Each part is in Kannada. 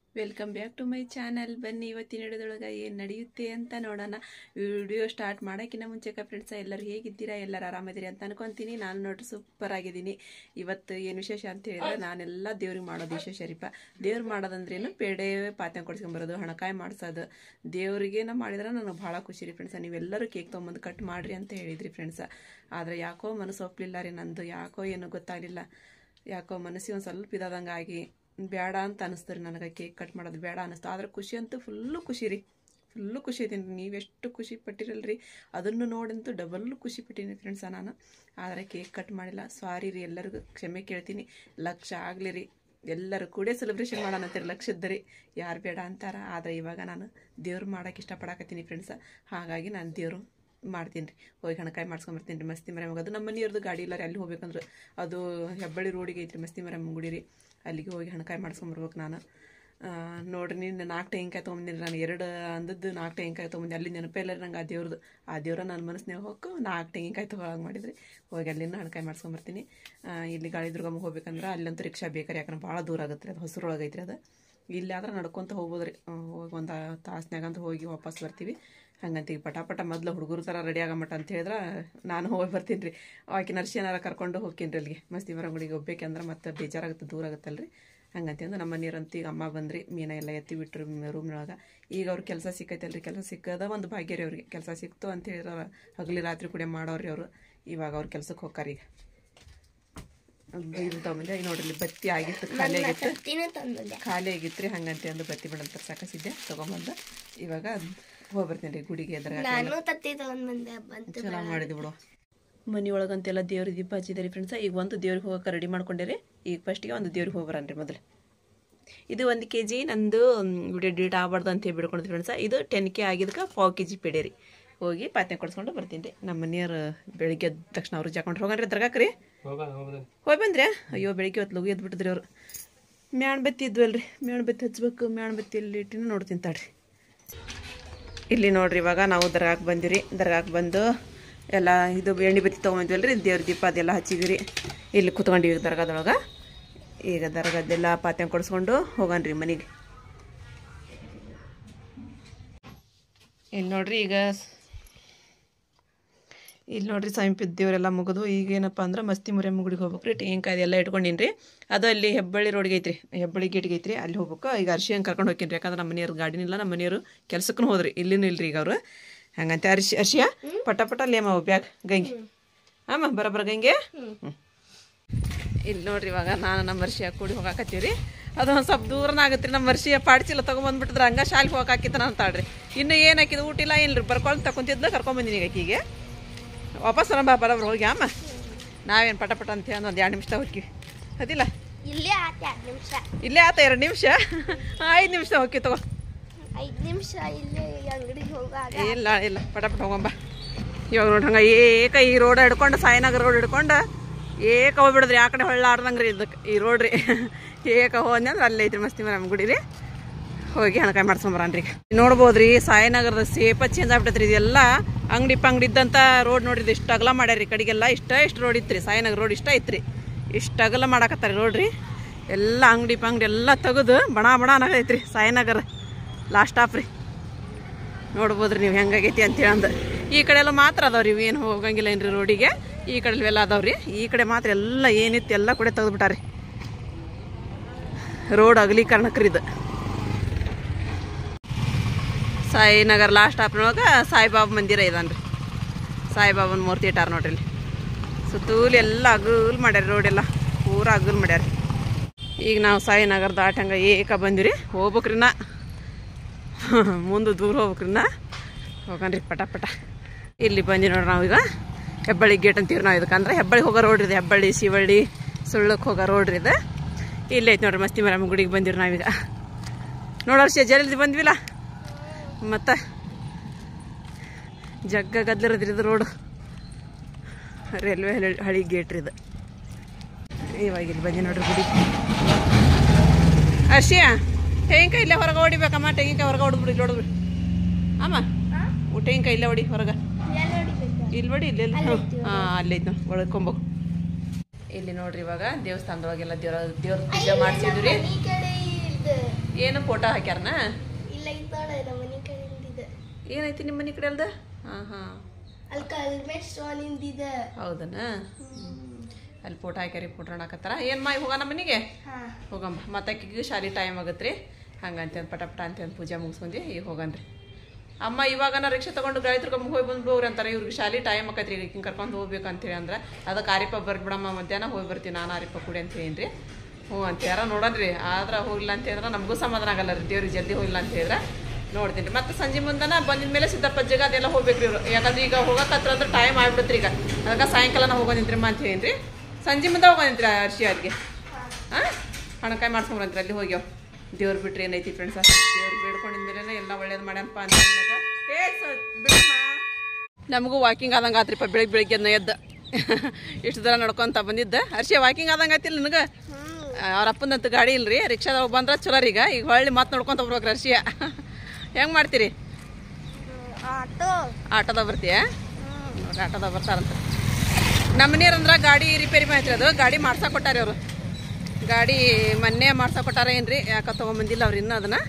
Welcome back to my channel ಬನ್ನಿ ಇವತ್ತಿನ ಹಿಡಿದೊಳಗೆ ಏನು ನಡೆಯುತ್ತೆ ಅಂತ ನೋಡೋಣ ವಿಡಿಯೋ ಸ್ಟಾರ್ಟ್ ಮಾಡೋಕ್ಕಿಂತ ಮುಂಚೆಕ ಫ್ರೆಂಡ್ಸ ಎಲ್ಲರೂ ಹೇಗಿದ್ದೀರಾ ಎಲ್ಲರೂ ಆರಾಮಿದ್ದೀರಿ ಅಂತ ಅನ್ಕೊಂತೀನಿ ನಾನು ನೋಡ್ರಿ ಸೂಪರ್ ಆಗಿದ್ದೀನಿ ಇವತ್ತು ಏನು ವಿಶೇಷ ಅಂತ ಹೇಳಿದ್ರೆ ನಾನೆಲ್ಲ ದೇವ್ರಿಗೆ ಮಾಡೋದು ವಿಶೇಷ ರೀಪ ದೇವ್ರು ಮಾಡೋದಂದ್ರೇನು ಪೇಡೆ ಪಾತ್ರೆ ಕೊಡ್ಸ್ಕೊಂಬರೋದು ಹಣಕಾಯಿ ಮಾಡ್ಸೋದು ದೇವ್ರಿಗೇನ ಮಾಡಿದ್ರೆ ನನಗೆ ಭಾಳ ಖುಷಿ ರೀ ಫ್ರೆಂಡ್ಸ ನೀವೆಲ್ಲರೂ ಕೇಕ್ ತೊಗೊಂಬಂದು ಕಟ್ ಮಾಡಿರಿ ಅಂತ ಹೇಳಿದ್ರಿ ಫ್ರೆಂಡ್ಸ ಆದರೆ ಯಾಕೋ ಮನಸ್ಸು ಒಪ್ಪಲಿಲ್ಲ ರೀ ನಂದು ಯಾಕೋ ಏನೋ ಗೊತ್ತಾಗಲಿಲ್ಲ ಯಾಕೋ ಮನಸ್ಸಿಗೆ ಒಂದು ಸ್ವಲ್ಪ ಇದಾದಂಗೆ ಆಗಿ ಬೇಡ ಅಂತ ಅನಿಸ್ತು ರೀ ನನಗೆ ಕೇಕ್ ಕಟ್ ಮಾಡೋದು ಬೇಡ ಅನ್ನಿಸ್ತು ಆದ್ರೆ ಖುಷಿ ಅಂತೂ ಫುಲ್ಲು ಖುಷಿ ರೀ ಫುಲ್ಲು ಖುಷಿ ಇದೀನಿ ರೀ ನೀವೆಷ್ಟು ಖುಷಿ ಪಟ್ಟಿರಲ್ರಿ ಅದನ್ನು ನೋಡಂತೂ ಡಬಲ್ ಖುಷಿ ಪಟ್ಟೀನಿ ಫ್ರೆಂಡ್ಸ ನಾನು ಆದರೆ ಕೇಕ್ ಕಟ್ ಮಾಡಿಲ್ಲ ಸಾರಿ ರೀ ಎಲ್ಲರಿಗೂ ಕ್ಷಮೆ ಕೇಳ್ತೀನಿ ಲಕ್ಷ ಆಗಲಿ ರೀ ಎಲ್ಲರೂ ಕೂಡ ಸೆಲೆಬ್ರೇಷನ್ ಮಾಡೋಣ ಅಂತೀರಿ ಲಕ್ಷದ ರೀ ಯಾರು ಬೇಡ ಅಂತಾರ ಆದರೆ ಇವಾಗ ನಾನು ದೇವ್ರು ಮಾಡೋಕೆ ಇಷ್ಟಪಡಕತ್ತೀನಿ ಫ್ರೆಂಡ್ಸ ಹಾಗಾಗಿ ನಾನು ದೇವರು ಮಾಡ್ತೀನಿ ರೀ ಹೋಗಿ ಹಣಕಾಯಿ ಮಾಡ್ಸ್ಕೊಂಬರ್ತೀನಿ ರೀ ಮಸ್ತಿ ಮರ ಅದು ನಮ್ಮ ಮನೆಯವ್ರದ್ದು ಗಾಡಿ ಇಲ್ಲ ರೀ ಅಲ್ಲಿ ಹೋಗ್ಬೇಕಂದ್ರೆ ಅದು ಹೆಬ್ಬಳ್ಳಿ ರೋಡಿಗೆ ಐತ್ರಿ ಮಸ್ತಿ ಮರ ಗುಡಿ ರೀ ಅಲ್ಲಿಗೆ ಹೋಗಿ ಹಣಕಾಯಿ ಮಾಡ್ಸ್ಕೊಂಬರ್ಬೇಕು ನಾನು ಆ, ನೋಡ್ರಿ ನೀನು ನಾಲ್ಕು ತೆಂಗಿನಕಾಯಿ ತೊಗೊಂಬಂದಿನಿ ನಾನು ಎರಡು ಅಂದದ್ದು ನಾಲ್ಕು ತೆಂಗಿನಕಾಯಿ ತೊಗೊಂಬಂದು ಅಲ್ಲಿ ನೆನಪೇ ಇಲ್ಲ ರೀ ನಂಗೆ ಆ ದೇವ್ರದ್ದು ಆ ದೇವ್ರ ನನ್ನ ಮನಸ್ಸಿನಾಗ ಹೋಗಿ ನಾಲ್ಕು ತೆಂಗಿನಕಾಯಿ ತೊಗೊಳಂಗೆ ಮಾಡಿದ್ರಿ ಹೋಗಿ ಅಲ್ಲಿಂದ ಹಣಕಾಯಿ ಮಾಡ್ಸ್ಕೊಂಬರ್ತೀನಿ ಆ, ಇಲ್ಲಿ ಗಾಳಿ ದುರ್ಗಮ್ಮ ಹೋಗ್ಬೇಕಂದ್ರೆ ಅಲ್ಲಂತೂ ರಿಕ್ಷಾ ಬೇಕಾರೆ ಯಾಕಂದ್ರೆ ಭಾಳ ದೂರ ಆಗುತ್ತೆ ರೀ ಅದು ಹೊಸರೊಳಗೆ ಐತ್ರಿ ಅದು ಇಲ್ಲಿ ಆದ್ರೆ ನಡ್ಕೊಂತ ಹೋಗ್ಬೋದು ರೀ ಹೋಗಿ ಒಂದು ತಾಸ್ನ್ಯಾಗ ಅಂತ ಹೋಗಿ ವಾಪಸ್ ಬರ್ತೀವಿ ಹಂಗಂತೀವಿ ಪಟ ಪಟ ಮೊದಲು ಹುಡುಗರು ಥರ ರೆಡಿ ಆಗಮಟ ಅಂತ ಹೇಳಿದ್ರೆ ನಾನು ಹೋಗಿ ಬರ್ತೀನಿ ರೀ ಆಕೆ ನರ್ಸಿಯನಾರ ಕರ್ಕೊಂಡು ಹೋಗ್ತೀನಿ ರೀ ಅಲ್ಲಿಗೆ ಮಸ್ತಿ ಮರಗುಡಿಗೆ ಹೋಗ್ಬೇಕಂದ್ರೆ ಮತ್ತೆ ಬೇಜಾರಾಗುತ್ತೆ ದೂರ ಆಗುತ್ತಲ್ರಿ ಹಂಗಂತಂದು ನಮ್ಮ ಮನೆಯವ್ರಂತ ಈಗ ಅಮ್ಮ ಬಂದ್ರಿ ಮೀನ ಎಲ್ಲ ಎತ್ತಿ ಬಿಟ್ರು ರೂಮ್ನೊಳಗೆ ಈಗ ಅವ್ರ ಕೆಲಸ ಸಿಕ್ಕೈತಲ್ರಿ ಕೆಲಸ ಸಿಕ್ಕದ ಒಂದು ಭಾಗ್ಯ ರೀ ಅವ್ರಿಗೆ ಕೆಲಸ ಸಿಕ್ತು ಅಂತ ಹೇಳಿದ್ರೆ ಹಗಲಿ ರಾತ್ರಿ ಕೂಡ ಮಾಡೋರಿ ಅವರು ಇವಾಗ ಅವ್ರ ಕೆಲ್ಸಕ್ಕೆ ಹೋಗ್ತಾರೆ ಈಗ ಇದು ತಗೊಂಬಂದೆ ಈಗ ನೋಡ್ರಿ ಇಲ್ಲಿ ಬತ್ತಿ ಆಗಿತ್ತು ಖಾಲಿ ಆಗಿತ್ತು ತತ್ತಿನ ತಂದಿದ್ದೆ ಖಾಲಿ ಆಗಿತ್ತು ರೀ ಹಂಗಂತೆ ಅಂದು ಬತ್ತಿ ಬಿಡಂತ ಸಾಕಿಸಿದ್ದೆ ತೊಗೊಂಬಂದು ಇವಾಗ ಹೋಗಿ ಬರ್ತೀನಿ ರೀ ಗುಡಿಗೆ ಎದುರಾಗ ನಾನು ತತ್ತಿ ತಗೊಂಡ್ ಬಂದೆ ಬಂತು ಚಲೋ ಮಾಡಿದ್ವಿ ಬಿಡು ಮನೆಯೊಳಗಂತೆಲ್ಲ ದೇವ್ರ ದೀಪ ಹಚ್ಚಿದಾರೆ ಫ್ರೆಂಡ್ಸ ಈಗ ಒಂದು ದೇವ್ರಿಗೆ ಹೋಗಕ್ಕೆ ರೆಡಿ ಮಾಡ್ಕೊಂಡೇರಿ ಈಗ ಫಸ್ಟಿಗೆ ಒಂದು ದೇವ್ರಿಗೆ ಹೋಗಿ ಬರನ್ರಿ ಮೊದಲು ಇದು ಒಂದು ಕೆ ಜಿ ನಂದು ವಿಡಿಯೋ ಡಿಲೀಟ್ ಆಗ್ಬಾರ್ದು ಅಂತ ಹೇಳಿ ಬಿಡ್ಕೊಂಡಿದ್ವಿ ಫ್ರೆಂಡ್ಸ ಇದು ಟೆನ್ ಕೆ ಆಗಿದ್ದಕ್ಕೆ ಪಾವು ಕೆ ಜಿ ಪೇಡೆ ರೀ ಹೋಗಿ ಪಾತ್ನೆ ಕೊಡ್ಸ್ಕೊಂಡು ಬರ್ತೀನಿ ರೀ ನಮ್ಮ ಮನೆಯವ್ರು ಬೆಳಿಗ್ಗೆ ಎದ್ದ ತಕ್ಷಣ ಅವ್ರು ಜಾಕೊಂಡು ಹೋಗನ್ರಿ ದರ್ಗಾಕ್ರಿ ಹೋಗಿ ಬಂದ್ರೆ ಅಯ್ಯೋ ಬೆಳಿಗ್ಗೆ ಹೊತ್ತು ಲಗು ಎದ್ದು ಬಿಟ್ಟಿದ್ರಿ ಅವ್ರು ಮ್ಯಾಣ್ ಬತ್ತಿ ಇದ್ವಲ್ರಿ ಮ್ಯಾಣ್ ಬತ್ತಿ ಹಚ್ಬೇಕು ಮ್ಯಾಣ್ ಬತ್ತಿ ಎಲ್ಲಿ ಇಟ್ಟಿನ ನೋಡ್ತೀನಿ ತಡ್ರಿ ಇಲ್ಲಿ ನೋಡ್ರಿ ಇವಾಗ ನಾವು ದರ್ಗಾಕ್ಕೆ ಬಂದಿರಿ ದರ್ಗಾಕ್ಕೆ ಬಂದು ಎಲ್ಲ ಇದು ಎಣ್ಣೆ ಬತ್ತಿ ತೊಗೊಂಬಂದ್ವಲ್ರಿ ದೇವ್ರ ದೀಪ ಅದೆಲ್ಲ ಹಚ್ಚಿದಿರಿ ಇಲ್ಲಿ ಕುತ್ಕೊಂಡಿವಿ ದರ್ಗಾದೊಳಗೆ ಈಗ ದರ್ಗಾದೆಲ್ಲ ಪಾತ್ಯ ಕೊಡಿಸ್ಕೊಂಡು ಹೋಗನ್ರಿ ಮನೆಗೆ ಇಲ್ಲಿ ನೋಡ್ರಿ ಈಗ ಇಲ್ಲಿ ನೋಡ್ರಿ ಸಮೀಪದ ದೇವರೆಲ್ಲ ಮುಗಿದು ಈಗ ಏನಪ್ಪ ಅಂದ್ರೆ ಮಸ್ತಿ ಮುರೆ ಮುಗುಡಿಗೆ ಹೋಗ್ಬೇಕು ರೀ ಟೇಂಕಾಯಿ ಎಲ್ಲ ಇಟ್ಕೊಂಡಿನಿ ರೀ ಅದು ಅಲ್ಲಿ ಹೆಬ್ಬಳ್ಳಿ ರೋಡ್ಗೆ ಐತ್ರಿ ಹೆಬ್ಬಳ್ಳಿ ಗೇಟ್ಗೆ ಐತ್ರಿ ಅಲ್ಲಿ ಹೋಗ್ಬೇಕು ಈಗ ಅರ್ಶಿಯಂಗೆ ಕರ್ಕೊಂಡು ಹೋಗ್ತೀನಿ ರೀ ಯಾಕಂದ್ರೆ ನಮ್ಮ ಮನೆಯವ್ರ ಗಾಡಿನಿಲ್ಲ ನಮ್ಮ ಮನೆಯವರು ಕೆಲ್ಸಕ್ಕೂ ಹೋದ್ರಿ ಇಲ್ಲಿನೂ ಇಲ್ರಿ ಈಗ ಅವರು ಹಂಗಂತೆ ಅರ್ಶಿ ಅರ್ಶಿಯ ಪಟ ಪಟ ಲೇಮ ಬ್ಯಾಗ್ ಗಂಗೆ ಆಮ ಬರಬರ ಗಂಗೆ ಹ್ಞೂ ಇಲ್ಲಿ ನೋಡ್ರಿ ಇವಾಗ ನಾನು ನಮ್ಮ ವರ್ಷಿಯ ಕೂಡಿ ಹೋಗಾಕತ್ತೀವಿ ರೀ ಅದು ಒಂದು ಸ್ವಲ್ಪ ದೂರನ ಆಗತ್ತೆ ರೀ ನಮ್ಮ ವರ್ಷಿಯ ಪಾಡ್ಚಿಲ್ಲ ತೊಗೊಂಬಂದ್ಬಿಟ್ಟಿದ್ರೆ ಹಂಗ ಶಾಲೆಗೆ ಹೋಗಾಕಿತ್ತ ಅಂತಾಳ್ರಿ ಇನ್ನು ಏನು ಹಾಕಿದ್ದು ಊಟ ಇಲ್ಲ ಏನ್ರಿ ಬರ್ಕೊಂಡು ತಕೊಂತಿದ್ಲು ಕರ್ಕೊಂಬಂದಿನಿ ಈಗ ಆಕಿಗೆ ವಾಪಸ್ ಬಾ ಬರೋಬ್ರು ಹೋಗಿ ಅಮ್ಮ ನಾವೇನು ಪಟ ಪಟ ಅಂತ ಹೇಳಿ ಒಂದು ಎರಡು ನಿಮಿಷ ಹೋಗ್ತೀವಿ ಅದಿಲ್ಲ ಇಲ್ಲೇ ಆತ ಎರಡು ನಿಮಿಷ ಇಲ್ಲೇ ಆತ ಎರಡು ನಿಮಿಷ ಐದು ನಿಮಿಷ ಹೋಗಿ ತಗೋ ಐದು ನಿಮಿಷ ಇಲ್ಲೇ ಅಂಗಡಿಗೆ ಹೋಗಾಗ ಇಲ್ಲ ಇಲ್ಲ ಪಟ ಪಟ ಹೋಗಂಬ ಇವಾಗ ನೋಡಿ ಹಂಗೆ ಏಕ ಈ ರೋಡ್ ಹಿಡ್ಕೊಂಡು ಸಾಯಿನಗರ ರೋಡ್ ಹಿಡ್ಕೊಂಡು ಏಕ ಹೋಗ್ಬಿಡಿದ್ರಿ ಆ ಕಡೆ ಹೊಳ್ಳಾಡ್ದಂಗೆ ರೀ ಇದಕ್ಕೆ ಈ ರೋಡ್ ರೀ ಏಕ ಹೋದ್ನಿ ಅಂದ್ರೆ ಅಲ್ಲೇ ಐತ್ರಿ ಮಸ್ತಿ ಮರ ಗುಡಿ ರೀ ಹೋಗಿ ಹಣಕಾಯಿ ಮಾಡ್ಸ್ಕೊಂಬರನ್ರಿ ನೋಡ್ಬೋದ್ರಿ ಸಾಯಿನಗರದ ಸೇಪ ಚೇಂಜ್ ಆಗ್ಬಿಟ್ಟೈತ್ರಿ ಇದೆಲ್ಲ ಅಂಗಡಿ ಪಂಗಡಿ ಇದ್ದಂಥ ರೋಡ್ ನೋಡ್ರಿ ಇಷ್ಟು ಅಗಲ ಮಾಡ್ಯಾರಿ ಈ ಕಡೆಗೆಲ್ಲ ಇಷ್ಟ ಇಷ್ಟು ರೋಡ್ ಇತ್ತು ರೀ ಸಾಯಿನಗರ ರೋಡ್ ಇಷ್ಟ ಐತ್ರಿ ಇಷ್ಟು ಅಗಲ ಮಾಡಾಕತ್ತಾರೆ ರೋಡ್ ರೀ ಎಲ್ಲ ಅಂಗಡಿ ಪಂಗಡಿ ಎಲ್ಲ ತೆಗೆದು ಬಣ ಬಣ ಅನ್ನಕೈತ್ರಿ ಸಾಯಿನಗರ ಲಾಸ್ಟ್ ಸ್ಟಾಪ್ ರೀ ನೋಡ್ಬೋದ್ರಿ ನೀವು ಹೆಂಗಾಗೈತಿ ಅಂತೇಳಿ ಅಂದ ಈ ಕಡೆ ಎಲ್ಲ ಮಾತ್ರ ಅದಾವ್ರಿ ಇವು ಏನು ಹೋಗಂಗಿಲ್ಲ ಏನ್ರಿ ರೋಡಿಗೆ ಈ ಕಡೆ ಇವೆಲ್ಲ ಅದಾವ್ರಿ ಈ ಕಡೆ ಮಾತ್ರ ಎಲ್ಲ ಏನಿತ್ತು ಎಲ್ಲ ಕೂಡ ತೆಗೆದ್ಬಿಟ್ಟಾರಿ ರೋಡ್ ಅಗಲೀಕರಣಕ್ರಿ ಇದು ಸಾಯಿನಗರ್ ಲಾಸ್ಟ್ ಸ್ಟಾಪ್ನೊಳಗೆ ಸಾಯಿಬಾಬಾ ಮಂದಿರ ಇದಾನ್ರಿ ಸಾಯಿಬಾಬನ ಮೂರ್ತಿ ಇಟ್ಟಾರ ನೋಡ್ರಿ ಇಲ್ಲಿ ಸುತ್ತೂಲಿ ಎಲ್ಲ ಅಗಲ್ ಮಾಡ್ಯಾರ ರೋಡ್ ಎಲ್ಲ ಪೂರ ಅಗಲ್ ಮಾಡ್ಯಾರ ಈಗ ನಾವು ಸಾಯಿನಗರ ದಾಟಂಗ ಏಕ ಬಂದಿರಿ ಹೋಗ್ಬೇಕ್ರಿ ನಾ ಮುಂದೆ ದೂರ ಹೋಗ್ಬೇಕ್ರಿ ನಾ ಹೋಗನ್ರಿ ಪಟ ಪಟ ಇಲ್ಲಿ ಬಂದಿ ನೋಡ್ರಿ ನಾವೀಗ ಹೆಬ್ಬಳ್ಳಿ ಗೇಟ್ ಅಂತೀವಿ ನಾವು ಇದಕ್ಕಂದ್ರೆ ಹೆಬ್ಬಳ್ಳಿ ಹೋಗೋ ರೋಡ್ ಇದೆ ಹೆಬ್ಬಳ್ಳಿ ಶಿವಳ್ಳಿ ಸುಳ್ಳಕ್ಕೆ ಹೋಗೋ ರೋಡ್ ಇದೆ ಇಲ್ಲೇ ಐತೆ ನೋಡ್ರಿ ಮಸ್ತಿ ಮರಮ್ಮ ಗುಡಿಗೆ ಬಂದಿರಿ ನಾವೀಗ ನೋಡೋರ್ಷ ಜಲ್ದಿ ಬಂದ್ವಿಲ್ಲ ಮತ್ತು ಜಗ್ಗ ಗದ್ಲಿರದ್ರಿ ಇದು ರೋಡು ರೈಲ್ವೆ ಹಳಿ ಹಳಿ ಗೇಟ್ ರೀ ಇದು ಇವಾಗ ಇಲ್ಲಿ ಬಂದಿ ನೋಡ್ರಿ ಗುಡಿ ಅರ್ಷಿಯ ತೆಂಗಿನಕಾಯಿ ಇಲ್ಲೇ ಹೊರಗೆ ಹೊಡಿಬೇಕಮ್ಮ ತೆಂಗಿನಕಾಯಿ ಹೊರಗೆ ಹೊಡೆದ್ಬಿಡಿ ಇಲ್ಲಿ ಹೊಡೆದ್ಬಿಡಿ ಅಮ್ಮ ತೆಂಗಿನಕಾಯಿ ಇಲ್ಲೇ ಹೊಡಿ ಹೊರಗೆ ಎಲ್ಲಿ ಹೊಡಿಬೇಕು ಇಲ್ಲಿ ಹೊಡಿ ಇಲ್ಲಿ ಹಾಂ ಅಲ್ಲೈತೆ ನೋಡಿ ಒಳಕೊಂಬೋಗು ಇಲ್ಲಿ ನೋಡ್ರಿ ಇವಾಗ ದೇವಸ್ಥಾನದೊಳಗೆಲ್ಲ ದೇವ್ರ ದೇವ್ರ ಪೂಜೆ ಮಾಡ್ಸಿದ್ವಿ ರೀ ಈ ಕಡೆ ಇದು ಏನು ಫೋಟೋ ಹಾಕ್ಯಾರನ ಇಲ್ಲ ಇದ್ದಾಳೆ ನಮ್ಮ ಮನೆ ಕಡೆಯಿಂದ ಇದೆ ಏನೈತಿ ನಿಮ್ಮ ಮನೆ ಕಡೆ ಅಲ್ದ ಹಾಂ ಹಾಂ ಅಲ್ಲಿ ಕಲ್ಮೇಟ್ ಸ್ಟೋನ್ ಇಂದಿದೆ ಹೌದನ ಅಲ್ಲಿ ಫೋಟೋ ಹಾಕ್ಯಾರಿ ಫೋಟೋ ಹಾಕತ್ತಾರ ಏನು ಮಾ ಹೋಗೋಣ ಮನೆಗೆ ಹಾ ಹೋಗಮ್ಮ ಮತ್ತೆ ಆಕಿಗೆ ಶಾಲಿ ಟೈಮ್ ಆಗತ್ತೆ ರೀ ಹಂಗಂತ ಅಂದ್ ಪಟ ಪಟ ಅಂತ ಅಂದ್ ಪೂಜೆ ಮುಗಿಸ್ಕೊಂಡಿ ಈಗ ಹೋಗನ್ರಿ ಅಮ್ಮ ಇವಾಗ ನಾ ರಿಕ್ಷಾ ತಗೊಂಡು ಗಾಡಿ ತಿರ್ಕೊಂಡ್ ಹೋಗಿ ಬಂದು ಹೋಗ್ರಿ ಅಂತಾರೆ ಇವ್ರಿಗೆ ಶಾಲಿ ಟೈಮ್ ಆಕೈತ್ರಿ ಈಗ ಹಿಂಗೆ ಕರ್ಕೊಂಡು ಹೋಗ್ಬೇಕು ಅಂತೇಳಿ ಅಂದ್ರೆ ಅದಕ್ಕೆ ಆರಿಪ ಬರ್ಬಿಡಮ್ಮ ಮಧ್ಯಾಹ್ನ ಹೋಗಿ ಬರ್ತೀನಿ ನಾನು ಆರಿಪ ಕುಡಿ ಅಂತ ಹೇಳಿ ಹ್ಞೂ ಅಂತ ಯಾರ ನೋಡನ್ರಿ ಆದ್ರೆ ಹೋಗಿಲ್ಲ ಅಂತ ಹೇಳಿದ್ರೆ ನಮಗೂ ಸಮಾಧಾನ ಆಗಲ್ಲ ರೀ ದೇವ್ರಿಗೆ ಜಲ್ದಿ ಹೋಗಿಲ್ಲ ಅಂತ ಹೇಳಿದ್ರೆ ನೋಡ್ತೀನಿ ರೀ ಮತ್ತೆ ಸಂಜೆ ಮುಂದನ ಬಂದಿದ ಮೇಲೆ ಸಿದ್ದಪ್ಪಜ್ಜಿಗೆ ಅದೆಲ್ಲ ಹೋಗ್ಬೇಕ್ರಿ ಇವ್ರು ಯಾಕಂದ್ರೆ ಈಗ ಹೋಗಕತ್ರ ಅಂದ್ರೆ ಟೈಮ್ ಆಗ್ಬಿಡುತ್ತೆ ಈಗ ಅದಕ್ಕೆ ಸಾಯಂಕಾಲ ಹೋಗೋದಿಂತ್ರಿ ಅಂತ ಹೇಳಿನ್ರಿ ಸಂಜೆ ಮುಂದೆ ಹೋಗೋದಿಂತ್ರಿ ಅರ್ಶಿ ಅವ್ರಿಗೆ ಹಾಂ ಹಣಕಾಯಿ ಮಾಡ್ಸ್ಕೊಂಬರಂತ್ರಿ ಅಲ್ಲಿ ಹೋಗ್ಯಾವ ದೇವ್ರು ಬಿಟ್ರೆ ಏನೈತಿ ಫ್ರೆಂಡ್ಸ್ ದೇವ್ರು ಬೇಡ್ಕೊಂಡಿದ್ಮೇಲೆ ಎಲ್ಲ ಒಳ್ಳೇದು ಮಾಡ್ಯಾನಪ್ಪ ಅಂತ ಅಂದಾಗ, ಏ ಸ- ಬಿಡಮ್ಮ. ನಮಗೂ ವಾಕಿಂಗ್ ಆದಂಗೆ ಆತ್ರಿಪ್ಪ ಬೆಳಿಗ್ಗೆ ಬೆಳಿಗ್ಗೆ ಎದ್ನ ಎದ್ದ ಇಷ್ಟು ದೂರ ನಡ್ಕೊಂತ ಬಂದಿದ್ದ ಹರ್ಷಿ ವಾಕಿಂಗ್ ಆದಂಗೆ ಆತಿಲ್ಲ ನನಗೆ ಅವ್ರ ಅಪ್ಪನಂತ ಗಾಡಿ ಇಲ್ರಿ ರಿಕ್ಷಾದಾಗ ಬಂದ್ರೆ ಚಲೋ ರೀ ಈಗ ಈಗ ಹೊಳ್ಳಿ ಮತ್ತೆ ನೋಡ್ಕೊಂತ ಬರ್ಬೇಕು ಹರ್ಷಿಯ ಹೆಂಗೆ ಮಾಡ್ತೀರಿ ಆಟೋ ಆಟೋದಾಗ ಬರ್ತೀಯ ನೋಡ್ರಿ ಆಟೋದಾಗ ಬರ್ತಾರಂತ ನಮ್ಮ ಮನೆಯವ್ರಂದ್ರ ಗಾಡಿ ರಿಪೇರಿ ಮಾಡ್ತೀರಿ ಅದು ಗಾಡಿ ಮಾಡ್ಸಕ್ ಕೊಟ್ಟಾರಿ ಅವರು ಗಾಡಿ ಮೊನ್ನೆ ಮಾಡ್ಸಕ್ ಕೊಟ್ಟಾರ ಏನ್ರಿ ಯಾಕ ತೊಗೊಂಬಂದಿಲ್ಲ ಅವ್ರು ಇನ್ನೂ ಅದನ್ನ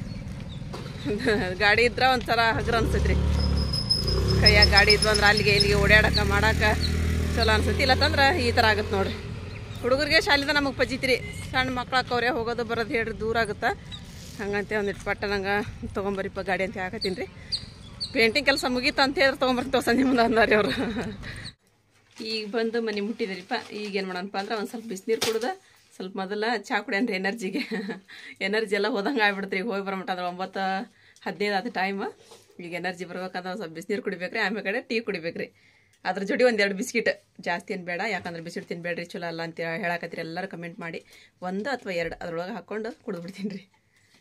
ಗಾಡಿ ಇದ್ರ ಒಂಥರ ಹಗ್ರ ಅನ್ಸತ್ರಿ ಕೈಯಾಗ ಗಾಡಿ ಇದ್ವು ಅಂದ್ರೆ ಅಲ್ಲಿಗೆ ಇಲ್ಲಿಗೆ ಓಡಾಡಕ ಮಾಡಾಕ ಚಲೋ ಅನ್ಸತಿ ಇಲ್ಲತ್ತಂದ್ರೆ ಈ ಥರ ಆಗತ್ತೆ ನೋಡ್ರಿ ಹುಡುಗರಿಗೆ ಶಾಲಿದ ನಮಗೆ ಪಜಿತ್ರಿ ಸಣ್ಣ ಮಕ್ಳಕ್ಕವ್ರೆ ಹೋಗೋದು ಬರೋದು ಹೇಳ್ರಿ ದೂರ ಆಗುತ್ತಾ ಹಂಗಂತೆ ಒಂದಿಟ್ಟು ಪಟ್ಟ ನಂಗೆ ತೊಗೊಂಬರಿಪ್ಪ ಗಾಡಿ ಅಂತ ಹಾಕತ್ತೀನಿ ರೀ ಪೇಂಟಿಂಗ್ ಕೆಲಸ ಮುಗೀತು ಅಂತ ಹೇಳಿದ್ರೆ ತೊಗೊಂಬರ್ತೀವಿ ಸಂಜೆ ಮುಂದೆ ಅಂದಾರಿ ಅವರು ಈಗ ಬಂದು ಮನೆ ಮುಟ್ಟಿದ್ರಿಪ್ಪ ಈಗ ಏನು ಮಾಡೋಣಪ್ಪ ಅಂದ್ರೆ ಒಂದು ಸ್ವಲ್ಪ ಬಿಸಿನೀರು ಕುಡ್ದ ಸ್ವಲ್ಪ ಮೊದಲ ಚಾ ಕುಡಿಯನ್ರಿ ಎನರ್ಜಿಗೆ ಎನರ್ಜಿ ಎಲ್ಲ ಹೋದಂಗೆ ಆಗ್ಬಿಡ್ತ್ರಿ ಈಗ ಹೋಗಿ ಬರಮಟ ಅಂದ್ರೆ ಒಂಬತ್ತು ಹದಿನೈದು ಆದ ಟೈಮ್ ಈಗ ಎನರ್ಜಿ ಬರ್ಬೇಕಂದ್ರೆ ಒಂದು ಸ್ವಲ್ಪ ಬಿಸಿನೀರು ಕುಡಿಬೇಕ್ರಿ ಆಮೇಲೆ ಕಡೆ ಟೀ ಕುಡಿಬೇಕ್ರಿ ಅದ್ರ ಜೋಡಿ ಒಂದೆರಡು ಬಿಸ್ಕಿಟ್ ಜಾಸ್ತಿ ಏನು ಬೇಡ ಯಾಕಂದ್ರೆ ಬಿಸ್ಕಿಟ್ ತಿನ್ಬೇಡ್ರಿ ಚಲೋ ಅಲ್ಲ ಅಂತ ಹೇಳಕತ್ತೀರಿ ಎಲ್ಲರೂ ಕಮೆಂಟ್ ಮಾಡಿ ಒಂದು ಅಥವಾ ಎರಡು ಅದ್ರೊಳಗೆ ಹಾಕ್ಕೊಂಡು ಕುಡಿದ್ಬಿಡ್ತೀನಿ ರೀ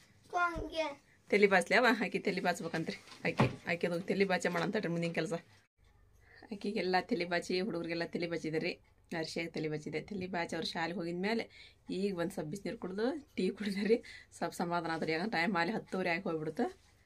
ಹಂಗೆ ತಲೆ ಬಾಚ್ಲಿ ಅವ ಆಕಿ ತಲೆ ಬಾಚ್ಬೇಕಂತ್ರಿ ಆಕಿ ಆಕಿದು ತಲೆ ಬಾಚೆ ಮಾಡಂತಡ್ರಿ ಮುಂದಿನ ಕೆಲಸ ಆಕಿಗೆಲ್ಲ ತಲೆ ಬಾಚಿ ಹುಡುಗರಿಗೆಲ್ಲ ತಲೆ ಬಾಚಿದೆ ರೀ ಅರ್ಶಿಯಾಗಿ ತಲೆ ಬಾಚಿದೆ ತಲೆ ಬಾಚಿ ಅವ್ರು ಶಾಲೆಗೆ ಹೋಗಿದ ಮೇಲೆ ಈಗ ಒಂದು ಸ್ವಲ್ಪ ಬಿಸಿನೀರು ಕುಡಿದು ಟೀ ಕುಡಿದೆ ರೀ ಸ್ವಲ್ಪ ಸಮಾಧಾನ ಆದ್ರಿ ಯಾಕಂದ್ರೆ ಟೈಮ್ ಅಲ್ಲಿ ಹತ್ತುವರೆ ಆಗಿ ಹೋಗ್ಬಿಡುತ್ತೆ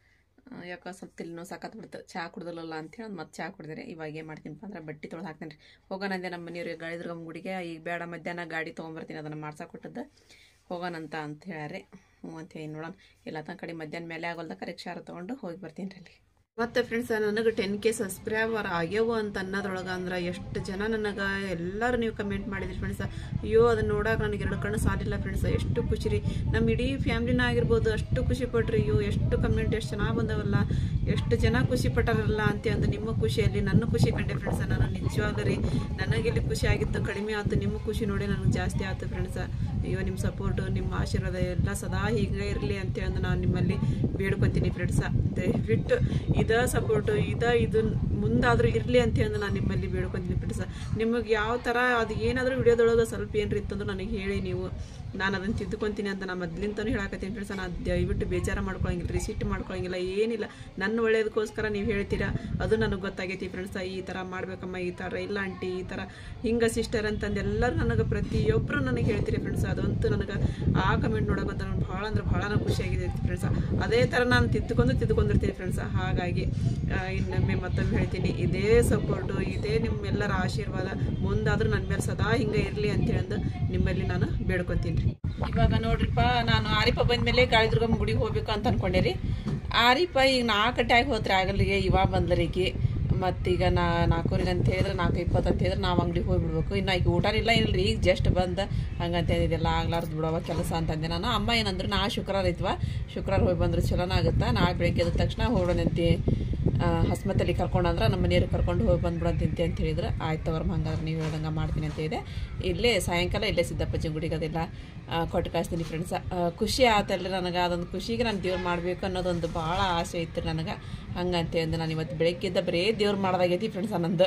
ಆ, ಯಾಕೆ ಸ್ವಲ್ಪ ತಲೆನೋ ಸಖತ್ ಬಿಡುತ್ತೆ ಚಹಾ ಕುಡ್ದಲ್ಲ ಅಂತೇಳಿ ಒಂದು ಮತ್ತೆ ಚಹಾ ಕುಡಿದ್ರೆ ಇವಾಗ ಏನು ಮಾಡ್ತೀನಪ್ಪ ಅಂದ್ರೆ ಬಟ್ಟೆ ತೊಳೆದು ಹಾಕ್ತೇನೆ ರೀ ಹೋಗೋಣಂದೆ ನಮ್ಮ ಮನೆಯವ್ರಿಗೆ ಗಾಳಿ ದುರ್ಗಮ್ಮ ಗುಡಿಗೆ ಈಗ ಬೇಡ ಮಧ್ಯಾಹ್ನ ಗಾಡಿ ತೊಗೊಂಬರ್ತೀನಿ ಅದನ್ನು ಮಾಡ್ಸಕ್ಕೆ ಕೊಟ್ಟದ್ದು ಹೋಗೋಣಂತ ಅಂತ ಹೇಳ್ಯಾರಿ ಹ್ಞೂ ಅಂತ ಹೇಳಿ ನೋಡೋಣ ಇಲ್ಲ ತನ್ನ ಕಡೆ ಮಧ್ಯಾಹ್ನ ಮೇಲೆ ಆಗೋಲ್ದಕ್ಕೆ ರಿಕ್ಷಾರ ತೊಗೊಂಡು ಹೋಗಿ ಬರ್ತೀನಿ ರೀ ಅಲ್ಲಿ ಮತ್ತೆ ಫ್ರೆಂಡ್ಸ್ ನನಗೆ ಟೆನ್ ಕೆ ಸಬ್ಸ್ಕ್ರೈಬರ್ ಆಗ್ಯವು ಅಂತ ಅನ್ನೋದ್ರೊಳಗೆ ಅಂದ್ರೆ ಎಷ್ಟು ಜನ ನನಗೆ ಎಲ್ಲರೂ ನೀವು ಕಮೆಂಟ್ ಮಾಡಿದ್ರಿ ಫ್ರೆಂಡ್ಸ್ ಅಯ್ಯೋ ಅದನ್ನ ನೋಡಕ್ಕೆ ನನಗೆ ಎರಡು ಕಣ್ಣು ಸಾಲಿಲ್ಲ ಫ್ರೆಂಡ್ಸ್ ಎಷ್ಟು ಖುಷಿ ರೀ ನಮ್ಮ ಇಡೀ ಫ್ಯಾಮ್ಲಿನ ಆಗಿರ್ಬೋದು ಅಷ್ಟು ಖುಷಿ ಪಟ್ರಿ ಅಯ್ಯೋ ಎಷ್ಟು ಕಮೆಂಟ್ ಎಷ್ಟು ಚೆನ್ನಾಗಿ ಬಂದವಲ್ಲ ಎಷ್ಟು ಜನ ಖುಷಿ ಪಟ್ಟಾರಲ್ಲ ಅಂತ ಅಂದು ನಿಮ್ಮ ಖುಷಿಯಲ್ಲಿ ನನ್ನ ಖುಷಿ ಕಂಡೆ ಫ್ರೆಂಡ್ಸ್ ನಾನು ನಿಜವಾಗ್ಲೂ ರೀ ನನಗೆಲ್ಲಿ ಖುಷಿ ಆಗಿತ್ತು ಕಡಿಮೆ ಆಯ್ತು ನಿಮ್ಮ ಖುಷಿ ನೋಡಿ ನನಗೆ ಜಾಸ್ತಿ ಆಯ್ತು ಫ್ರೆಂಡ್ಸ್ ಅಯ್ಯೋ ನಿಮ್ಮ ಸಪೋರ್ಟು ನಿಮ್ಮ ಆಶೀರ್ವಾದ ಎಲ್ಲ ಸದಾ ಹೀಗೆ ಇರಲಿ ಅಂತೇಳಿ ನಾನು ನಿಮ್ಮಲ್ಲಿ ಬೇಡ್ಕೊತೀನಿ ಫ್ರೆಂಡ್ಸ ದಯವಿಟ್ಟು ಇದ ಸಪೋರ್ಟು ಇದ ಇದು ಮುಂದಾದರೂ ಇರಲಿ ಅಂತೇಳಿ ನಾನು ನಿಮ್ಮಲ್ಲಿ ಬೇಡ್ಕೊತೀನಿ ಫ್ರೆಂಡ್ಸ ನಿಮಗೆ ಯಾವ ಥರ ಅದು ಏನಾದರೂ ವಿಡಿಯೋದೊಳಗೆ ಸ್ವಲ್ಪ ಏನ್ರಿ ಇತ್ತಂದ್ರೆ ನನಗೆ ಹೇಳಿ ನೀವು ನಾನು ಅದನ್ನು ತಿದ್ದುಕೊಂತೀನಿ ಅಂತ ನಾನು ಮೊದ್ಲಿಂತನೂ ಹೇಳಕತ್ತೀನಿ ಫ್ರೆಂಡ್ಸ್ ನಾನು ದಯವಿಟ್ಟು ಬೇಜಾರ ಮಾಡ್ಕೊಳಂಗಿಲ್ಲ ರೀ ಸಿಟ್ಟು ಮಾಡ್ಕೊಳಂಗಿಲ್ಲ ಏನಿಲ್ಲ ನನ್ನ ಒಳ್ಳೇದಕ್ಕೋಸ್ಕರ ನೀವು ಹೇಳ್ತೀರಾ ಅದು ನನಗೆ ಗೊತ್ತಾಗೈತಿ ಫ್ರೆಂಡ್ಸ ಈ ಥರ ಮಾಡ್ಬೇಕಮ್ಮ ಈ ಥರ ಇಲ್ಲ ಆಂಟಿ ಈ ಥರ ಹಿಂಗೆ ಸಿಸ್ಟರ್ ಅಂತಂದು ಎಲ್ಲರೂ ನನಗೆ ಪ್ರತಿಯೊಬ್ಬರು ನನಗೆ ಹೇಳ್ತೀರಿ ಫ್ರೆಂಡ್ಸ್ ಅದಂತೂ ನನಗೆ ಆ ಕಮೆಂಟ್ ನೋಡೋಕಂತ ನನಗೆ ಭಾಳ ಅಂದ್ರೆ ಭಾಳ ಖುಷಿಯಾಗಿದೆ ಫ್ರೆಂಡ್ಸ್ ಅದೇ ಥರ ನಾನು ತಿದ್ದುಕೊಂಡು ತಿದ್ದುಕೊಂಡಿರ್ತೀನಿ ಫ್ರೆಂಡ್ಸ್ ಹಾಗಾಗಿ ಆ, ಇನ್ನೊಮ್ಮೆ ಮತ್ತೊಮ್ಮೆ ಹೇಳ್ತೀನಿ ಇದೇ ಸಪೋರ್ಟು ಇದೇ ನಿಮ್ಮೆಲ್ಲರ ಆಶೀರ್ವಾದ ಮುಂದಾದ್ರೂ ನನ್ನ ಮೇಲೆ ಸದಾ ಹಿಂಗೆ ಇರಲಿ ಅಂತೇಳಿ ನಿಮ್ಮಲ್ಲಿ ನಾನು ಬೇಡ್ಕೊತೀನಿ ರೀ ಇವಾಗ ನೋಡ್ರಿಪ್ಪ ನಾನು ಆರಿಪ ಬಂದ್ಮೇಲೆ ಗಾಳಿದುರ್ಗಮ್ಮ ಗುಡಿಗೆ ಹೋಗ್ಬೇಕು ಅಂತ ಅನ್ಕೊಂಡೆ ರೀ ಆರಿಪ ಈಗ ನಾಲ್ಕು ಗಂಟೆ ಹೋತ್ರಿ ಆಗಲಿಗೆ ಇವಾಗ ಬಂದ್ಲರಿಗೆ ಮತ್ತೀಗ ನಾ ನಾಲ್ಕೂರಿಗೆ ಅಂತ ಹೇಳಿದ್ರೆ ನಾಲ್ಕು ಇಪ್ಪತ್ತು ಅಂತ ಹೇಳಿದ್ರೆ ನಾವು ಅಂಗಡಿಗೆ ಹೋಗ್ಬಿಡ್ಬೇಕು ಇನ್ನು ಈಗ ಊಟನಿಲ್ಲ ಏನಿಲ್ಲ ಈಗ ಜಸ್ಟ್ ಬಂದ ಹಂಗಂತ ಇದೆಲ್ಲ ಆಗ್ಲಾರ್ದು ಬಿಡವ ಕೆಲಸ ಅಂತಂದೆ ನಾನು ಅಮ್ಮ ಏನಂದ್ರೆ ನಾ ಶುಕ್ರವಾರ ಐತ್ವ ಶುಕ್ರವಾರ ಹೋಗಿ ಬಂದ್ರೆ ಚಲೋನ ಆಗುತ್ತಾ ನಾಳೆ ಬೆಳಗ್ಗೆ ಎದ್ದ ತಕ್ಷಣ ಹೋಗೋಣಂತೆ ಹಸ್ಮತಲ್ಲಿ ಕರ್ಕೊಂಡಂದ್ರೆ ನಮ್ಮ ಮನೆಯವ್ರಿಗೆ ಕರ್ಕೊಂಡು ಹೋಗಿ ಬಂದ್ಬಿಡಂತಿಂತೆ ಅಂತ ಹೇಳಿದ್ರೆ ಆಯ್ತು ಅವ್ರ ಹಂಗಾದ್ರೆ ನೀವು ಹೇಳ್ದಂಗೆ ಮಾಡ್ತೀನಿ ಅಂತ ಇದೆ ಇಲ್ಲೇ ಸಾಯಂಕಾಲ ಇಲ್ಲೇ ಸಿದ್ದಪ್ಪಜ್ಜಿ ಗುಡಿಗೆ ಅದೆಲ್ಲ ಆ, ಕೊಟ್ಟು ಕಳಿಸ್ತೀನಿ ಫ್ರೆಂಡ್ಸ ಖುಷಿ ಆತಲ್ರಿ ನನಗೆ ಅದೊಂದು ಖುಷಿಗೆ ನಾನು ದೇವ್ರು ಮಾಡಬೇಕು ಅನ್ನೋದೊಂದು ಭಾಳ ಆಸೆ ಇತ್ತು ನನಗೆ ಹಂಗಂತೆ ಅಂದು ನಾನು ಇವತ್ತು ಬೆಳಗ್ಗೆದ್ದ ಬರೇ ದೇವ್ರು ಮಾಡೋದಾಗೈತಿ ಫ್ರೆಂಡ್ಸ ನಂದು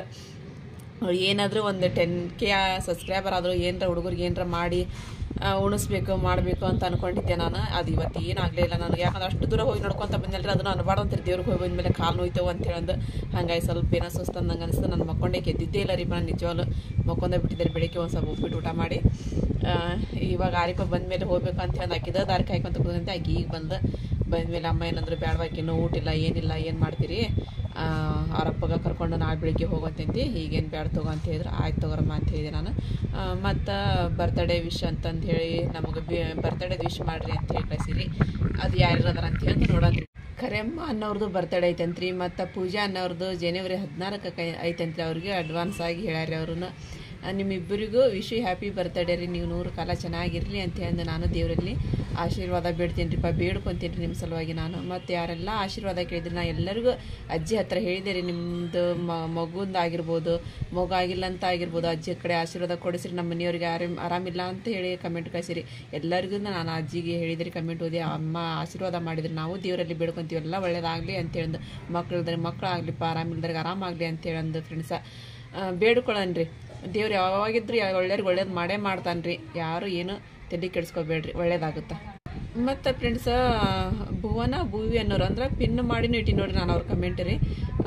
ಏನಾದರೂ ಒಂದು ಟೆನ್ ಕೆ ಸಬ್ಸ್ಕ್ರೈಬರ್ ಆದರೂ ಏನರ ಹುಡುಗರಿಗೆ ಏನರ ಮಾಡಿ ಆ, ಉಣಿಸ್ಬೇಕು ಮಾಡಬೇಕು ಅಂತ ಅನ್ಕೊಂಡಿದ್ದೆ ನಾನು ಅದು ಇವತ್ತು ಏನಾಗಲೇ ಇಲ್ಲ ನನಗೆ ಯಾಕಂದ್ರೆ ಅಷ್ಟು ದೂರ ಹೋಗಿ ನೋಡ್ಕೊಂತ ಬಂದಲ್ರಿ ಅದನ್ನು ಅನ್ಬಾರ್ದು ಅಂತಾರೆ ದೇವ್ರಿಗೆ ಹೋಗಿ ಬಂದಮೇಲೆ ಕಾಲು ನೋಯ್ತೇವೆ ಅಂತ ಹೇಳಂದು ಹಂಗಾಗಿ ಸ್ವಲ್ಪ ಏನೋ ಸುಸ್ತು ಅಂದಂಗೆ ಅನಿಸ್ತು ನಾನು ಮಕ್ಕೊಂಡೆ ಗೆದ್ದಿದ್ದೇ ಇಲ್ಲ ರೀ ನಾನು ನಿಜವಾಗ್ಲು ಮಕ್ಕೊಂದೇ ಬಿಟ್ಟಿದ್ದಾರೆ ಬೆಳಿಗ್ಗೆ ಒಂದು ಸ್ವಲ್ಪ ಉಪ್ಪಿಟ್ಟು ಊಟ ಮಾಡಿ ಆ, ಇವಾಗ ಆರಿಪ ಬಂದಮೇಲೆ ಹೋಗ್ಬೇಕು ಅಂತ ಹೇಳಿ ಹಾಕಿದ ದಾರಿ ಕಾಯ್ಕೊಂತ ಕೂದಂತೆ ಆಕಿ ಈಗ ಬಂದು ಬಂದಮೇಲೆ ಅಮ್ಮ ಏನಂದ್ರೆ ಬೇಡವಾಕಿನ್ನು ಊಟ ಇಲ್ಲ ಏನಿಲ್ಲ ಏನು ಮಾಡ್ತೀರಿ ಅವರಪ್ಪಗ ಕರ್ಕೊಂಡು ನಾಳೆ ಬೆಳಿಗ್ಗೆ ಹೋಗೋತಂತಿ ಹೀಗೇನು ಬ್ಯಾಡ ತಗೋ ಅಂತ ಹೇಳಿದ್ರು ಆಯ್ತು ತಗೋರಮ್ಮ ಅಂತ ಹೇಳಿದೆ ನಾನು ಮತ್ತು ಬರ್ತ್ಡೇ ವಿಶ್ ಅಂತಂದು ಹೇಳಿ ನಮಗೆ ಬರ್ತ್ಡೇದು ವಿಶ್ ಮಾಡಿರಿ ಅಂತ ಹೇಳಿ ಕಳಿಸಿರಿ ಅದು ಯಾರು ಅದಾರ ಅಂತ ಹೇಳಿ ನೋಡೋಣ ಕರೆಮ್ಮ ಅನ್ನೋರ್ದು ಬರ್ತಡೇ ಐತಂತ್ರಿ ಮತ್ತು ಪೂಜಾ ಅನ್ನೋರ್ದು ಜನವರಿ ಹದಿನಾಲ್ಕಕ್ಕೆ ಐತಂತ್ರಿ ಅವ್ರಿಗೆ ಅಡ್ವಾನ್ಸ್ ಆಗಿ ಹೇಳ್ಯಾರಿ ಅವ್ರನ್ನ ನಿಮ್ಮಿಬ್ಬರಿಗೂ ವಿಶ್ ಹ್ಯಾಪಿ ಬರ್ತಡೇ ರೀ ನೀವು ನೂರು ಕಾಲ ಚೆನ್ನಾಗಿರಲಿ ಅಂತ ಹೇಳಿ ನಾನು ದೇವರಲ್ಲಿ ಆಶೀರ್ವಾದ ಬೇಡ್ತೀನಿ ರೀಪ್ಪ ಬೇಡ್ಕೊತೀನಿ ರೀ ನಿಮ್ಮ ಸಲುವಾಗಿ ನಾನು ಮತ್ತು ಯಾರೆಲ್ಲ ಆಶೀರ್ವಾದ ಕೇಳಿದ್ರಿ ನಾ ಎಲ್ಲರಿಗೂ ಅಜ್ಜಿ ಹತ್ರ ಹೇಳಿದೆ ರೀ ನಿಮ್ಮದು ಮಗುಂದು ಆಗಿರ್ಬೋದು ಮಗು ಆಗಿಲ್ಲ ಅಂತ ಆಗಿರ್ಬೋದು ಅಜ್ಜಿ ಕಡೆ ಆಶೀರ್ವಾದ ಕೊಡಿಸ್ರಿ ನಮ್ಮ ಮನೆಯವ್ರಿಗೆ ಆರಾಮ್ ಆರಾಮಿಲ್ಲ ಅಂತ ಹೇಳಿ ಕಮೆಂಟ್ ಕಳಿಸಿರಿ ಎಲ್ಲರಿಗೂ ನಾನು ಅಜ್ಜಿಗೆ ಹೇಳಿದ್ರಿ ಕಮೆಂಟ್ ಓದಿ ಅಮ್ಮ ಆಶೀರ್ವಾದ ಮಾಡಿದ್ರಿ ನಾವು ದೇವರಲ್ಲಿ ಬೇಡ್ಕೊತೀವಿ ಎಲ್ಲ ಒಳ್ಳೇದಾಗಲಿ ಅಂತ ಹೇಳಿದ್ದು ಮಕ್ಕಳಿದ್ರೆ ಮಕ್ಕಳಾಗ್ಲಿಪ್ಪ ಆರಾಮಿಲ್ದ್ರಿಗೆ ಆರಾಮಾಗಲಿ ಅಂತ ಹೇಳಂದು ಫ್ರೆಂಡ್ಸ ಬೇಡ್ಕೊಳ್ಳನ್ರಿ ದೇವ್ರು ಯಾವಾಗಿದ್ರು ಒಳ್ಳೇರಿಗೆ ಒಳ್ಳೇದು ಮಾಡೇ ಮಾಡ್ತಾನೆ ರೀ ಯಾರು ಏನು ತಲೆ ಕೆಡಿಸ್ಕೋಬೇಡ್ರಿ ಒಳ್ಳೇದಾಗುತ್ತೆ ಮತ್ತು ಫ್ರೆಂಡ್ಸ ಭುವನ ಭೂವಿ ಅನ್ನೋರು ಅಂದ್ರೆ ಪಿನ್ ಮಾಡಿನೂ ಇಟ್ಟಿ ನೋಡ್ರಿ ನಾನು ಅವ್ರ ಕಮೆಂಟ್ ರೀ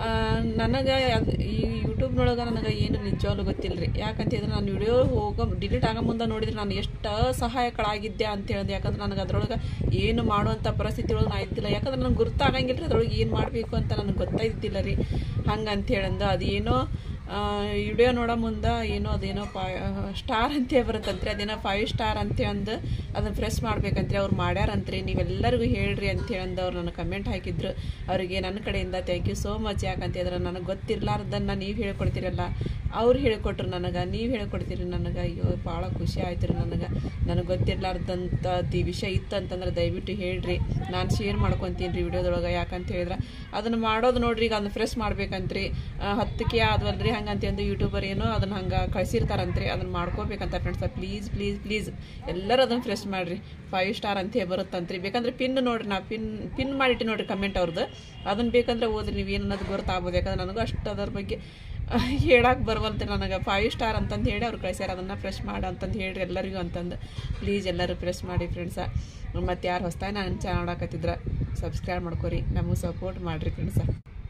ನನಗೆ ಈ ಯೂಟ್ಯೂಬ್ನೊಳಗೆ ನನಗೆ ಏನು ನಿಜವಾಗ್ಲೂ ಗೊತ್ತಿಲ್ಲ ರೀ ಯಾಕಂತ ಹೇಳಿದ್ರೆ ನಾನು ವಿಡಿಯೋ ಹೋಗೋ ಡಿಲೀಟ್ ಆಗೋ ಮುಂದೆ ನೋಡಿದ್ರೆ ನಾನು ಎಷ್ಟು ಸಹಾಯಕಳಾಗಿದ್ದೆ ಅಂತ ಹೇಳಿದೆ ಯಾಕಂದ್ರೆ ನನಗೆ ಅದ್ರೊಳಗೆ ಏನು ಮಾಡುವಂಥ ಪರಿಸ್ಥಿತಿ ಒಳಗೆ ನಾ ಇದ್ದಿಲ್ಲ ಯಾಕಂದ್ರೆ ನನಗೆ ಗುರ್ತಾಗಂಗಿಲ್ಲ ರೀ ಅದ್ರೊಳಗೆ ಏನು ಮಾಡಬೇಕು ಅಂತ ನನಗೆ ಗೊತ್ತಾಯ್ತಿದ್ದಿಲ್ಲ ರೀ ಹಂಗೆ ಅಂತ ಹೇಳಂದು ಅದೇನೋ ವಿಡಿಯೋ ನೋಡೋ ಮುಂದೆ ಏನೋ ಅದೇನೋ ಪಾ ಸ್ಟಾರ್ ಅಂತೇ ಬರುತ್ತಂತ್ರಿ ಅದೇನೋ ಫೈವ್ ಸ್ಟಾರ್ ಅಂತ ಅಂದು ಅದನ್ನು ಪ್ರೆಸ್ ಮಾಡ್ಬೇಕಂತ್ರಿ ಅವ್ರು ಮಾಡ್ಯಾರಂತ್ರಿ ನೀವೆಲ್ಲರಿಗೂ ಹೇಳ್ರಿ ಅಂತ ಹೇಳಂದು ಅವ್ರು ನನಗೆ ಕಮೆಂಟ್ ಹಾಕಿದ್ರು ಅವರಿಗೆ ನನ್ನ ಕಡೆಯಿಂದ ಥ್ಯಾಂಕ್ ಯು ಸೋ ಮಚ್ ಯಾಕಂತ ಹೇಳಿದ್ರೆ ನನಗೆ ಗೊತ್ತಿರ್ಲಾರ್ದನ್ನ ನೀವು ಹೇಳ್ಕೊಡ್ತೀರಲ್ಲ ಅವ್ರು ಹೇಳ್ಕೊಟ್ರು ನನಗೆ ನೀವು ಹೇಳ್ಕೊಡ್ತೀರಿ ನನಗೆ ಅಯ್ಯೋ ಭಾಳ ಖುಷಿ ಆಯ್ತು ರೀ ನನಗೆ ನನಗೆ ಗೊತ್ತಿರ್ಲಾರ್ದಂಥ ಈ ವಿಷಯ ಇತ್ತು ಅಂತಂದ್ರೆ ದಯವಿಟ್ಟು ಹೇಳ್ರಿ ನಾನು ಶೇರ್ ಮಾಡ್ಕೊತೀನಿ ರೀ ವಿಡಿಯೋದೊಳಗೆ ಯಾಕಂತ ಹೇಳಿದ್ರೆ ಅದನ್ನು ಮಾಡೋದು ನೋಡ್ರಿ ಈಗ ಅದನ್ನ ಫ್ರೆಶ್ ಮಾಡ್ಬೇಕಂತ್ರಿ ಹತ್ತಕ್ಕೆ ಆದ್ವಲ್ರಿ ಹಂಗಂತ ಅಂದು ಯೂಟ್ಯೂಬರ್ ಏನೋ ಅದನ್ನ ಹಂಗೆ ಕಳ್ಸಿರ್ತಾರಂತ್ರಿ ಅದನ್ನ ಮಾಡ್ಕೋಬೇಕಂತ ಫ್ರೆಂಡ್ಸ ಪ್ಲೀಸ್ ಪ್ಲೀಸ್ ಪ್ಲೀಸ್ ಎಲ್ಲರೂ ಅದನ್ನು ಫ್ರೆಶ್ ಮಾಡಿರಿ ಫೈವ್ ಸ್ಟಾರ್ ಅಂತ ಬರುತ್ತಂತ್ರಿ ಬೇಕಂದ್ರೆ ಪಿನ್ ನೋಡ್ರಿ ನಾ ಪಿನ್ ಪಿನ್ ಮಾಡಿಟ್ಟು ನೋಡ್ರಿ ಕಮೆಂಟ್ ಅವ್ರದ್ದು ಅದನ್ನ ಬೇಕಂದ್ರೆ ಓದ್ರಿ ನೀವು ಏನು ಅನ್ನೋದು ಗೊತ್ತಾಗ್ಬೋದು ಯಾಕಂದ್ರೆ ನನಗೂ ಅಷ್ಟು ಅದ್ರ ಬಗ್ಗೆ ಹೇಳಕ್ಕೆ ಬರುವಂತೆ ನನಗೆ ಫೈವ್ ಸ್ಟಾರ್ ಅಂತಂದು ಹೇಳಿ ಅವ್ರು ಕಳಿಸ್ಯಾರ ಅದನ್ನು ಫ್ರೆಶ್ ಮಾಡು ಅಂತಂದು ಹೇಳ್ರಿ ಎಲ್ಲರಿಗೂ ಅಂತಂದು ಪ್ಲೀಸ್ ಎಲ್ಲರೂ ಪ್ರೆಸ್ ಮಾಡಿ ಫ್ರೆಂಡ್ಸ ಮತ್ತು ಯಾರು ಹೊಸ್ತಾಗಿ ನಾನು ಚಾನಲ್ ನೋಡಕತ್ತಿದ್ರೆ ಸಬ್ಸ್ಕ್ರೈಬ್ ಮಾಡ್ಕೊರಿ ನಮಗೆ ಸಪೋರ್ಟ್ ಮಾಡಿರಿ ಫ್ರೆಂಡ್ಸ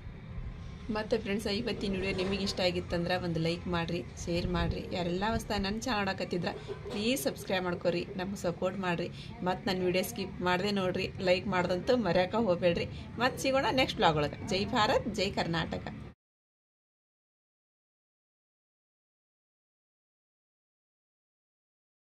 ಮತ್ತು ಫ್ರೆಂಡ್ಸ ಇವತ್ತಿನ ವಿಡಿಯೋ ನಿಮಗೆ ಇಷ್ಟ ಆಗಿತ್ತಂದ್ರೆ ಒಂದು ಲೈಕ್ ಮಾಡಿರಿ ಶೇರ್ ಮಾಡಿರಿ ಯಾರೆಲ್ಲ ಹೊಸ್ತಾಗಿ ನನ್ನ ಚಾನಲ್ ನೋಡಕತ್ತಿದ್ರೆ ಪ್ಲೀಸ್ ಸಬ್ಸ್ಕ್ರೈಬ್ ಮಾಡ್ಕೊರಿ ನಮಗೆ ಸಪೋರ್ಟ್ ಮಾಡಿರಿ ಮತ್ತು ನನ್ನ ವಿಡಿಯೋ ಸ್ಕಿಪ್ ಮಾಡದೆ ನೋಡಿರಿ ಲೈಕ್ ಮಾಡ್ದಂತೂ ಮರ್ಯಾಕ ಹೋಗಬೇಡ್ರಿ ಮತ್ತು ಸಿಗೋಣ ನೆಕ್ಸ್ಟ್ ಬ್ಲಾಗ್ ಒಳಗೆ ಜೈ ಭಾರತ್ ಜೈ ಕರ್ನಾಟಕ